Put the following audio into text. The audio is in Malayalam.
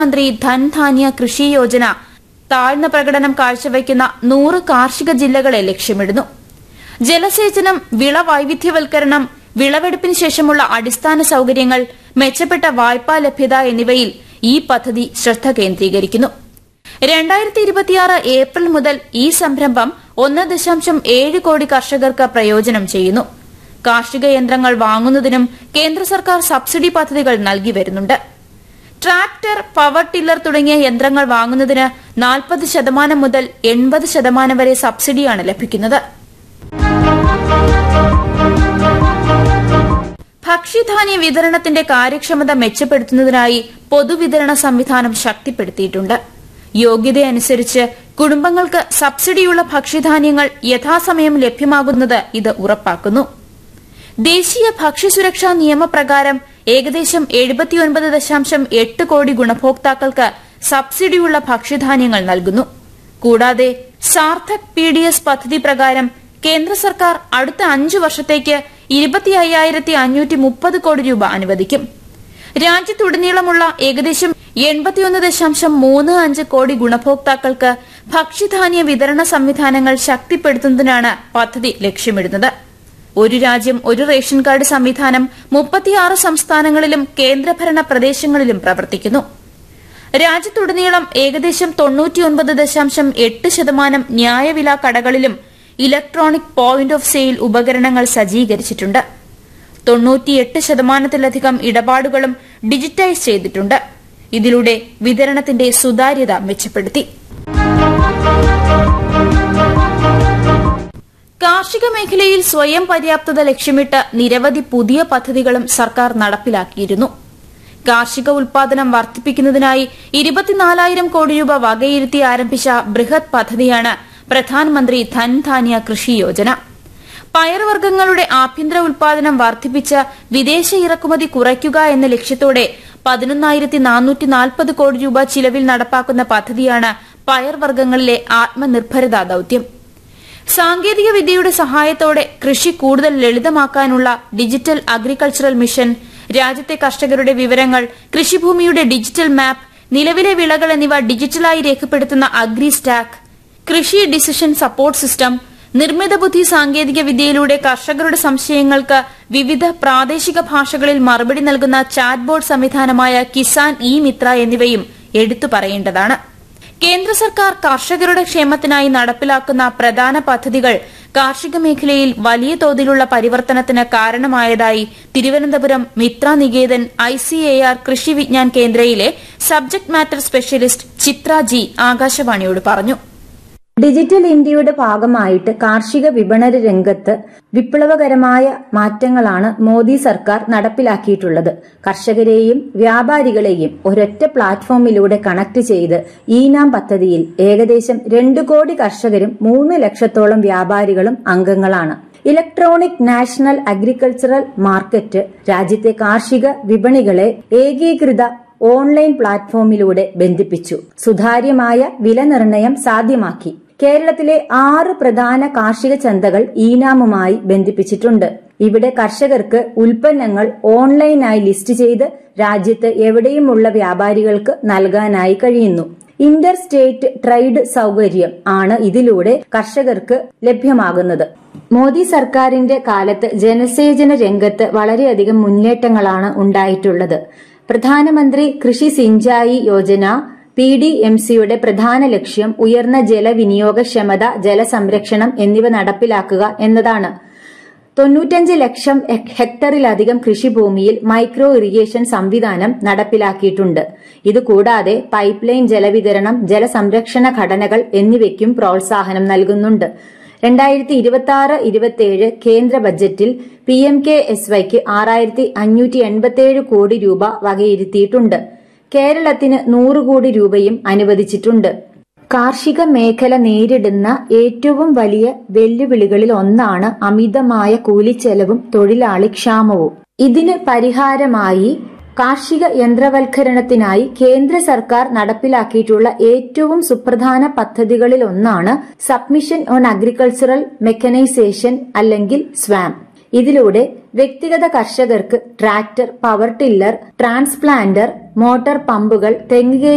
മന്ത്രി ധൻധാന്യ കൃഷി യോജന താഴ്ന്ന പ്രകടനം കാഴ്ചവയ്ക്കുന്ന നൂറ് കാർഷിക ജില്ലകളെ ലക്ഷ്യമിടുന്നു ജലസേചനം വിള വൈവിധ്യവൽക്കരണം വിളവെടുപ്പിന് ശേഷമുള്ള അടിസ്ഥാന സൌകര്യങ്ങൾ മെച്ചപ്പെട്ട വായ്പാ ലഭ്യത എന്നിവയിൽ ഈ പദ്ധതി ശ്രദ്ധ കേന്ദ്രീകരിക്കുന്നു രണ്ടായിരത്തി ഇരുപത്തിയാറ് ഏപ്രിൽ മുതൽ ഈ സംരംഭം ഒന്ന് ദശാംശം ഏഴ് കോടി കർഷകർക്ക് പ്രയോജനം ചെയ്യുന്നു കാർഷിക യന്ത്രങ്ങൾ വാങ്ങുന്നതിനും കേന്ദ്ര സർക്കാർ സബ്സിഡി പദ്ധതികൾ നൽകി വരുന്നുണ്ട് ട്രാക്ടർ പവർ ടില്ലർ തുടങ്ങിയ യന്ത്രങ്ങൾ വാങ്ങുന്നതിന് നാൽപ്പത് ശതമാനം മുതൽ എൺപത് ശതമാനം വരെ സബ്സിഡിയാണ് ലഭിക്കുന്നത് ഭക്ഷ്യധാന്യ വിതരണത്തിന്റെ കാര്യക്ഷമത മെച്ചപ്പെടുത്തുന്നതിനായി പൊതുവിതരണ സംവിധാനം ശക്തിപ്പെടുത്തിയിട്ടുണ്ട് യോഗ്യതയനുസരിച്ച് കുടുംബങ്ങൾക്ക് സബ്സിഡിയുള്ള ഭക്ഷ്യധാന്യങ്ങൾ യഥാസമയം ലഭ്യമാകുന്നത് ഇത് ഉറപ്പാക്കുന്നു ദേശീയ ഭക്ഷ്യസുരക്ഷാ നിയമപ്രകാരം ഏകദേശം എഴുപത്തിയൊൻപത് ദശാംശം എട്ട് കോടി ഗുണഭോക്താക്കൾക്ക് സബ്സിഡിയുള്ള ഭക്ഷ്യധാന്യങ്ങൾ നൽകുന്നു കൂടാതെ സാർത്ഥക് പി ഡി എസ് പദ്ധതി പ്രകാരം കേന്ദ്ര സർക്കാർ അടുത്ത അഞ്ചു വർഷത്തേക്ക് ഇരുപത്തി അയ്യായിരത്തി അഞ്ഞൂറ്റി മുപ്പത് കോടി രൂപ അനുവദിക്കും രാജ്യത്തുടനീളമുള്ള ഏകദേശം എൺപത്തിയൊന്ന് ദശാംശം മൂന്ന് അഞ്ച് കോടി ഗുണഭോക്താക്കൾക്ക് ഭക്ഷ്യധാന്യ വിതരണ സംവിധാനങ്ങൾ ശക്തിപ്പെടുത്തുന്നതിനാണ് പദ്ധതി ലക്ഷ്യമിടുന്നത് ഒരു രാജ്യം ഒരു റേഷൻ കാർഡ് സംവിധാനം മുപ്പത്തിയാറ് സംസ്ഥാനങ്ങളിലും കേന്ദ്രഭരണ പ്രദേശങ്ങളിലും പ്രവർത്തിക്കുന്നു രാജ്യത്തുടനീളം ഏകദേശം തൊണ്ണൂറ്റിയൊൻപത് ദശാംശം എട്ട് ശതമാനം ന്യായവില കടകളിലും ഇലക്ട്രോണിക് പോയിന്റ് ഓഫ് സെയിൽ ഉപകരണങ്ങൾ സജ്ജീകരിച്ചിട്ടുണ്ട് തൊണ്ണൂറ്റിയെട്ട് ശതമാനത്തിലധികം ഇടപാടുകളും ഡിജിറ്റൈസ് ചെയ്തിട്ടുണ്ട് ഇതിലൂടെ വിതരണത്തിന്റെ സുതാര്യത മെച്ചപ്പെടുത്തി കാർഷിക മേഖലയിൽ സ്വയം പര്യാപ്തത ലക്ഷ്യമിട്ട് നിരവധി പുതിയ പദ്ധതികളും സർക്കാർ നടപ്പിലാക്കിയിരുന്നു കാർഷിക ഉൽപാദനം വർദ്ധിപ്പിക്കുന്നതിനായി ഇരുപത്തിനാലായിരം കോടി രൂപ വകയിരുത്തി ആരംഭിച്ച ബൃഹത് പദ്ധതിയാണ് പ്രധാനമന്ത്രി ധൻധാന്യ കൃഷി യോജന പയർവർഗ്ഗങ്ങളുടെ ആഭ്യന്തര ഉൽപാദനം വർദ്ധിപ്പിച്ച് വിദേശ ഇറക്കുമതി കുറയ്ക്കുക എന്ന ലക്ഷ്യത്തോടെ പതിനൊന്നായിരത്തി നാനൂറ്റി നാൽപ്പത് കോടി രൂപ ചിലവിൽ നടപ്പാക്കുന്ന പദ്ധതിയാണ് പയർവർഗ്ഗങ്ങളിലെ ആത്മനിർഭരത ദൌത്യം സാങ്കേതിക വിദ്യയുടെ സഹായത്തോടെ കൃഷി കൂടുതൽ ലളിതമാക്കാനുള്ള ഡിജിറ്റൽ അഗ്രികൾച്ചറൽ മിഷൻ രാജ്യത്തെ കർഷകരുടെ വിവരങ്ങൾ കൃഷിഭൂമിയുടെ ഡിജിറ്റൽ മാപ്പ് നിലവിലെ വിളകൾ എന്നിവ ഡിജിറ്റലായി രേഖപ്പെടുത്തുന്ന അഗ്രി സ്റ്റാക്ക് കൃഷി ഡിസിഷൻ സപ്പോർട്ട് സിസ്റ്റം നിർമ്മിത ബുദ്ധി സാങ്കേതിക വിദ്യയിലൂടെ കർഷകരുടെ സംശയങ്ങൾക്ക് വിവിധ പ്രാദേശിക ഭാഷകളിൽ മറുപടി നൽകുന്ന ചാറ്റ് ബോർഡ് സംവിധാനമായ കിസാൻ ഇ മിത്ര എന്നിവയും എടുത്തു പറയേണ്ടതാണ് കേന്ദ്ര സർക്കാർ കർഷകരുടെ ക്ഷേമത്തിനായി നടപ്പിലാക്കുന്ന പ്രധാന പദ്ധതികൾ കാർഷിക മേഖലയിൽ വലിയ തോതിലുള്ള പരിവർത്തനത്തിന് കാരണമായതായി തിരുവനന്തപുരം മിത്ര നികേതൻ ഐസിഎആർ കൃഷി വിജ്ഞാൻ കേന്ദ്രയിലെ subject matter specialist Chitra G ആകാശവാണിയോട് പറഞ്ഞു ഡിജിറ്റൽ ഇന്ത്യയുടെ ഭാഗമായിട്ട് കാർഷിക വിപണന രംഗത്ത് വിപ്ലവകരമായ മാറ്റങ്ങളാണ് മോദി സർക്കാർ നടപ്പിലാക്കിയിട്ടുള്ളത് കർഷകരെയും വ്യാപാരികളെയും ഒരൊറ്റ പ്ലാറ്റ്ഫോമിലൂടെ കണക്ട് ചെയ്ത് ഈനാം പദ്ധതിയിൽ ഏകദേശം രണ്ടു കോടി കർഷകരും മൂന്ന് ലക്ഷത്തോളം വ്യാപാരികളും അംഗങ്ങളാണ് ഇലക്ട്രോണിക് നാഷണൽ അഗ്രികൾച്ചറൽ മാർക്കറ്റ് രാജ്യത്തെ കാർഷിക വിപണികളെ ഏകീകൃത ഓൺലൈൻ പ്ലാറ്റ്ഫോമിലൂടെ ബന്ധിപ്പിച്ചു സുതാര്യമായ വില നിർണയം സാധ്യമാക്കി കേരളത്തിലെ ആറ് പ്രധാന കാർഷിക ചന്തകൾ ഈനാമുമായി ബന്ധിപ്പിച്ചിട്ടുണ്ട് ഇവിടെ കർഷകർക്ക് ഉൽപ്പന്നങ്ങൾ ഓൺലൈനായി ലിസ്റ്റ് ചെയ്ത് രാജ്യത്ത് എവിടെയുമുള്ള വ്യാപാരികൾക്ക് നൽകാനായി കഴിയുന്നു ഇന്റർ സ്റ്റേറ്റ് ട്രേഡ് സൗകര്യം ആണ് ഇതിലൂടെ കർഷകർക്ക് ലഭ്യമാകുന്നത് മോദി സർക്കാരിന്റെ കാലത്ത് ജനസേചന രംഗത്ത് വളരെയധികം മുന്നേറ്റങ്ങളാണ് ഉണ്ടായിട്ടുള്ളത് പ്രധാനമന്ത്രി Krishi Sinchayee Yojana P D M സിയുടെ പ്രധാന ലക്ഷ്യം ഉയർന്ന ജലവിനിയോഗക്ഷമത ജലസംരക്ഷണം എന്നിവ നടപ്പിലാക്കുക എന്നതാണ് തൊണ്ണൂറ്റഞ്ച് ലക്ഷം ഹെക്ടറിലധികം കൃഷിഭൂമിയിൽ മൈക്രോ ഇറിഗേഷൻ സംവിധാനം നടപ്പിലാക്കിയിട്ടുണ്ട് ഇതുകൂടാതെ പൈപ്പ് ലൈൻ ജലവിതരണം ജലസംരക്ഷണ ഘടനകൾ എന്നിവയ്ക്കും പ്രോത്സാഹനം നൽകുന്നുണ്ട് രണ്ടായിരത്തി ഇരുപത്തി ആറ് ഇരുപത്തിയേഴ് കേന്ദ്ര ബജറ്റിൽ പി എം കെ എസ് വൈക്ക് ആറായിരത്തി അഞ്ഞൂറ്റി എൺപത്തിയേഴ് കോടി രൂപ വകയിരുത്തിയിട്ടുണ്ട് കേരളത്തിന് നൂറ് കോടി രൂപയും അനുവദിച്ചിട്ടുണ്ട് കാർഷിക മേഖല നേരിടുന്ന ഏറ്റവും വലിയ വെല്ലുവിളികളിൽ ഒന്നാണ് അമിതമായ കൂലിച്ചെലവും തൊഴിലാളി ക്ഷാമവും ഇതിന് പരിഹാരമായി കാർഷിക യന്ത്രവൽക്കരണത്തിനായി കേന്ദ്ര സർക്കാർ നടപ്പിലാക്കിയിട്ടുള്ള ഏറ്റവും സുപ്രധാന പദ്ധതികളിൽ ഒന്നാണ് സബ്മിഷൻ ഓൺ അഗ്രികൾച്ചറൽ മെക്കനൈസേഷൻ അല്ലെങ്കിൽ സ്വാം ഇതിലൂടെ വ്യക്തിഗത കർഷകർക്ക് tractor power tiller transplanter motor പമ്പുകൾ തെങ്ങുകയറ്റി